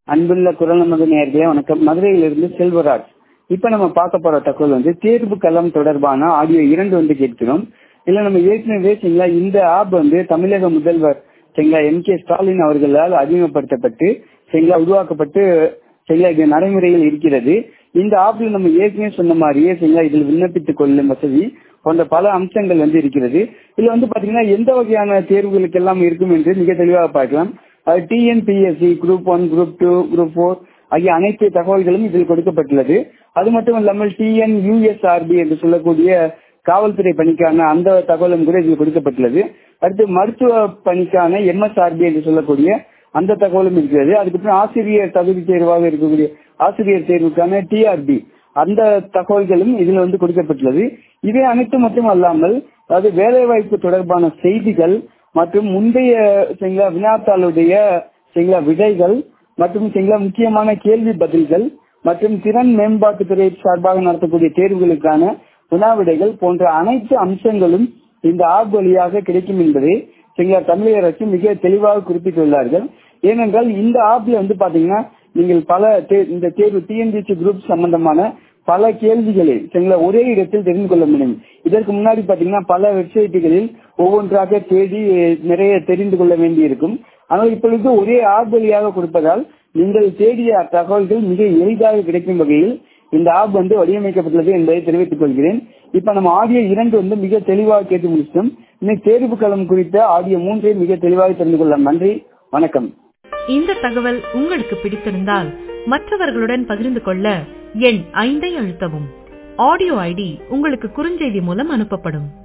அன்புள்ள குரல் நமது நேர்களே வணக்கம் மதுரையிலிருந்து செல்வராஜ் இப்ப நம்ம பார்க்க போற தகவல் வந்து தேர்வு களம் தொடர்பான ஆடியோ இரண்டு வந்து கேட்கிறோம் இல்ல நம்ம ஏற்கனவே சரிங்களா இந்த ஆப் வந்து தமிழக முதல்வர் சரிங்களா எம் கே ஸ்டாலின் அவர்களால் அறிமுகப்படுத்தப்பட்டு சரிங்களா உருவாக்கப்பட்டு சரிங்களா இது நடைமுறையில் இருக்கிறது இந்த ஆப்ல நம்ம ஏற்கனவே சொன்ன மாதிரியே சரிங்களா இதில் விண்ணப்பித்துக் கொள்ளும் வசதி போன்ற பல அம்சங்கள் வந்து இருக்கிறது இதுல வந்து பாத்தீங்கன்னா எந்த வகையான தேர்வுகளுக்கு எல்லாம் இருக்கும் என்று மிக தெளிவாக பார்க்கலாம் அது TNPSC group one group two group four ஆகிய அனைத்து தகவல்களும் இதில் கொடுக்கப்பட்டுள்ளது அது மட்டும் இல்லாமல் டிஎன் யூஎஸ்ஆர்பி என்று சொல்லக்கூடிய காவல்துறை பணிக்கான அந்த தகவலும் கூட இதில் கொடுக்கப்பட்டுள்ளது அடுத்து மருத்துவ பணிக்கான எம்எஸ்ஆர்பி என்று சொல்லக்கூடிய அந்த தகவலும் இருக்கிறது அதுக்கப்புறம் ஆசிரியர் தகுதி தேர்வாக இருக்கக்கூடிய ஆசிரியர் தேர்வுக்கான டிஆர்பி அந்த தகவல்களும் இதுல வந்து கொடுக்கப்பட்டுள்ளது இவை அனைத்து மட்டும் அல்லாமல் அதாவது வேலைவாய்ப்பு தொடர்பான செய்திகள் மற்றும் முந்தைய சரிங்களா வினாத்தாளுடைய சரிங்களா விடைகள் மற்றும் சரிங்களா முக்கியமான கேள்வி பதில்கள் மற்றும் திறன் மேம்பாட்டு துறை சார்பாக நடத்தக்கூடிய தேர்வுகளுக்கான வினாவிடைகள் போன்ற அனைத்து அம்சங்களும் இந்த ஆப் வழியாக கிடைக்கும் என்பதை சரிங்களா தமிழக அரசு மிக தெளிவாக குறிப்பிட்டுள்ளார்கள் ஏனென்றால் இந்த ஆப்ல வந்து பாத்தீங்கன்னா நீங்கள் பல இந்த தேர்வு டிஎன்பிசி குரூப் சம்பந்தமான பல கேள்விகளை சரிங்களா ஒரே இடத்தில் தெரிந்து கொள்ள முடியும் இதற்கு முன்னாடி பாத்தீங்கன்னா பல வெப்சைட்டுகளில் ஒவ்வொன்றாக தேடி நிறைய தெரிந்து கொள்ள வேண்டி இருக்கும் ஆனால் இப்பொழுது ஒரே ஆப் வழியாக கொடுப்பதால் நீங்கள் தேடிய தகவல்கள் மிக எளிதாக கிடைக்கும் வகையில் இந்த ஆப் வந்து வடிவமைக்கப்பட்டுள்ளது என்பதை தெரிவித்துக் கொள்கிறேன் இப்ப நம்ம ஆடியோ இரண்டு வந்து மிக தெளிவாக கேட்டு முடிச்சிட்டோம் இன்னைக்கு தேர்வு களம் குறித்த ஆடியோ மூன்றை மிக தெளிவாக தெரிந்து கொள்ளலாம் நன்றி வணக்கம் இந்த தகவல் உங்களுக்கு பிடித்திருந்தால் மற்றவர்களுடன் பகிர்ந்து கொள்ள எண் ஐந்தை அழுத்தவும் ஆடியோ ஐடி உங்களுக்கு குறுஞ்செய்தி மூலம் அனுப்பப்படும்